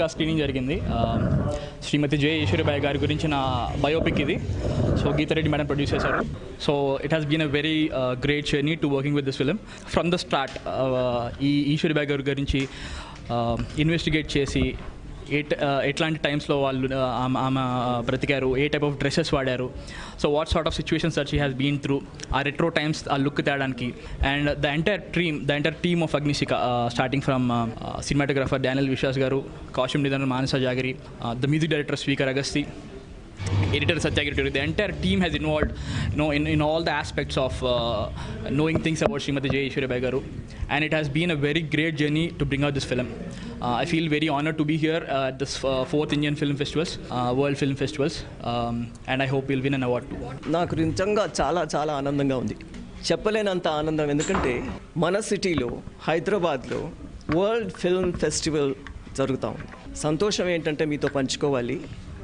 ఇంకా స్క్రీనింగ్ జరిగింది ఆ, శ్రీమతి జే ఈశ్వరిబాయి గారి గురించి నా బయోపిక్ ఇది సో గీతారెడ్డి మేడం ప్రొడ్యూస్ చేశారు so it has been a very great journey to working with this film from the start ఈ ఈశ్వరిబాయి గారి గురించి ఇన్వెస్టిగేట్ చేసి ఎట్ ఎట్లాంటి టైమ్స్లో వాళ్ళు ఆ, ఆమె ఆమె బ్రతికారు ఏ టైప్ ఆఫ్ డ్రెస్సెస్ వాడారు so what sort of situations that she has been through ఆ రెట్రో టైమ్స్ ఆ లుక్ తేడానికి and the entire team the entire team of Agnishikha starting from cinematographer Daniel Vishwas గారు costume designer Manasa Jagari the music director speaker Agasthi editor Satyagiri, the entire team has involved you know, in, in all the aspects of uh, knowing things about Srimati Jay Ishwari Garu. And it has been a very great journey to bring out this film. Uh, I feel very honored to be here uh, at this uh, fourth Indian Film Festivals, uh, World Film Festivals. Um, and I hope we'll win an award too. నాకు నిజంగా చాలా చాలా ఆనందంగా ఉంది చెప్పలేనంత ఆనందం ఎందుకంటే మన సిటీలో హైదరాబాద్లో వరల్డ్ ఫిల్మ్ ఫెస్టివల్ జరుగుతూ ఉంది సంతోషం ఏంటంటే మీతో పంచుకోవాలి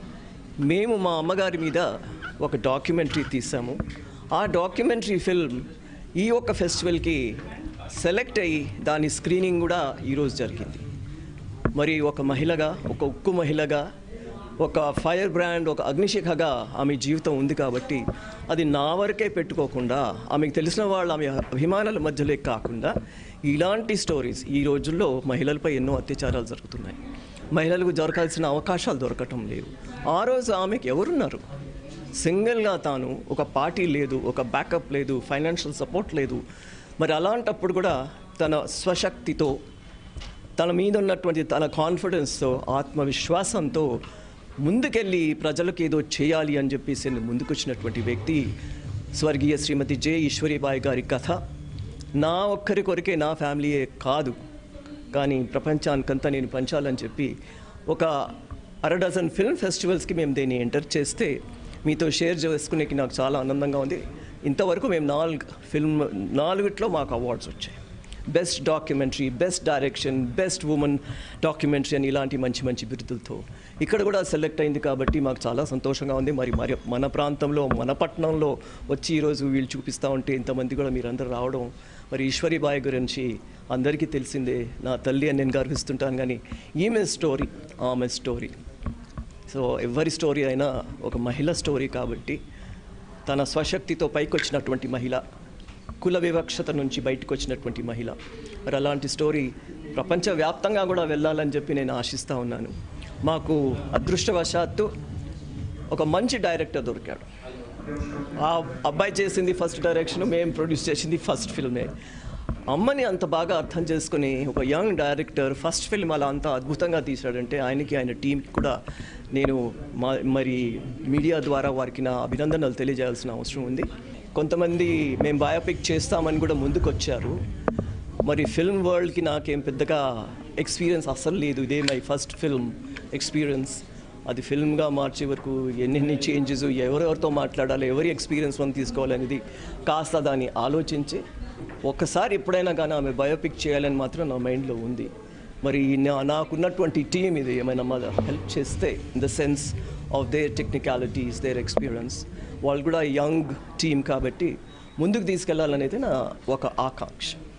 మేము మా అమ్మగారి మీద ఒక డాక్యుమెంటరీ తీసాము ఆ డాక్యుమెంటరీ ఫిల్మ్ ఈ ఒక్క ఫెస్టివల్కి సెలెక్ట్ అయ్యి దాని స్క్రీనింగ్ కూడా ఈరోజు జరిగింది మరి ఒక మహిళగా ఒక ఉక్కు మహిళగా ఒక ఫైర్ బ్రాండ్ ఒక అగ్నిశిఖగా ఆమె జీవితం ఉంది కాబట్టి అది నా వరకే పెట్టుకోకుండా ఆమెకు తెలిసిన వాళ్ళు ఆమె అభిమానుల మధ్యలో కాకుండా ఇలాంటి స్టోరీస్ ఈ రోజుల్లో మహిళలపై ఎన్నో అత్యాచారాలు జరుగుతున్నాయి మహిళలకు దొరకాల్సిన అవకాశాలు దొరకటం లేవు ఆ రోజు ఆమెకు ఎవరున్నారు సింగిల్గా తాను ఒక పార్టీ లేదు ఒక బ్యాకప్ లేదు ఫైనాన్షియల్ సపోర్ట్ లేదు మరి అలాంటప్పుడు కూడా తన స్వశక్తితో తన మీద ఉన్నటువంటి తన కాన్ఫిడెన్స్తో ఆత్మవిశ్వాసంతో ముందుకెళ్ళి ప్రజలకు ఏదో చేయాలి అని చెప్పేసి ముందుకొచ్చినటువంటి వ్యక్తి స్వర్గీయ శ్రీమతి జే ఈశ్వరీబాయి గారి కథ నా ఒక్కరి కొరికే నా ఫ్యామిలీయే కాదు కానీ ప్రపంచానికంతా నేను పంచాలని చెప్పి ఒక అర డజన్ ఫిల్మ్ ఫెస్టివల్స్కి మేము దీన్ని ఎంటర్ చేస్తే మీతో షేర్ చేసుకునేకి నాకు చాలా ఆనందంగా ఉంది ఇంతవరకు మేము నాలుగు ఫిల్మ్ నాలుగిట్లో మాకు అవార్డ్స్ వచ్చాయి best documentary best direction best women documentary అని ఇలాంటి మంచి మంచి బిరుదులతో ఇక్కడ కూడా సెలెక్ట్ అయింది కాబట్టి మాకు చాలా సంతోషంగా ఉంది మరి మరి మన ప్రాంతంలో మన పట్టణంలో వచ్చి ఈరోజు వీళ్ళు చూపిస్తూ ఉంటే ఇంతమంది కూడా మీరందరూ రావడం మరి ఈశ్వరీబాయి గురించి అందరికీ తెలిసిందే నా తల్లి అని నేను గర్విస్తుంటాను కానీ ఈమె స్టోరీ ఆమె స్టోరీ సో ఎవరి స్టోరీ అయినా ఒక మహిళ స్టోరీ కాబట్టి తన స్వశక్తితో పైకొచ్చినటువంటి మహిళ కుల వివక్షత నుంచి బయటకు వచ్చినటువంటి మహిళ మరి అలాంటి స్టోరీ ప్రపంచవ్యాప్తంగా కూడా వెళ్ళాలని చెప్పి నేను ఆశిస్తూ ఉన్నాను మాకు అదృష్టవశాత్తు ఒక మంచి డైరెక్టర్ దొరికాడు ఆ అబ్బాయి చేసింది ఫస్ట్ డైరెక్షన్ మేము ప్రొడ్యూస్ చేసింది ఫస్ట్ ఫిల్మే అమ్మని అంత బాగా అర్థం చేసుకుని ఒక యంగ్ డైరెక్టర్ ఫస్ట్ ఫిల్మ్ అలా అంత అద్భుతంగా తీశాడంటే ఆయనకి ఆయన టీంకి కూడా నేను మా మరి మీడియా ద్వారా వారికి నా అభినందనలు తెలియజేయాల్సిన అవసరం ఉంది కొంతమంది మేము బయోపిక్ చేస్తామని కూడా ముందుకు వచ్చారు మరి ఫిల్మ్ వరల్డ్కి నాకేం పెద్దగా ఎక్స్పీరియన్స్ అస్సలు లేదు ఇదే మై ఫస్ట్ ఫిల్మ్ ఎక్స్పీరియన్స్ అది ఫిల్మ్గా మార్చే వరకు ఎన్నెన్ని చేంజెస్ ఎవరెవరితో మాట్లాడాలి ఎవరి ఎక్స్పీరియన్స్ మనం తీసుకోవాలనేది కాస్త దాన్ని ఆలోచించి ఒక్కసారి ఎప్పుడైనా కానీ ఆమె బయోపిక్ చేయాలని మాత్రం నా మైండ్లో ఉంది మరి నా నాకున్నటువంటి టీం ఇది ఏమైనా మా హెల్ప్ చేస్తే in the sense of their technicalities their experience వాళ్ళు కూడా యంగ్ టీం కాబట్టి ముందుకు తీసుకెళ్లాలనేది నా ఒక ఆకాంక్ష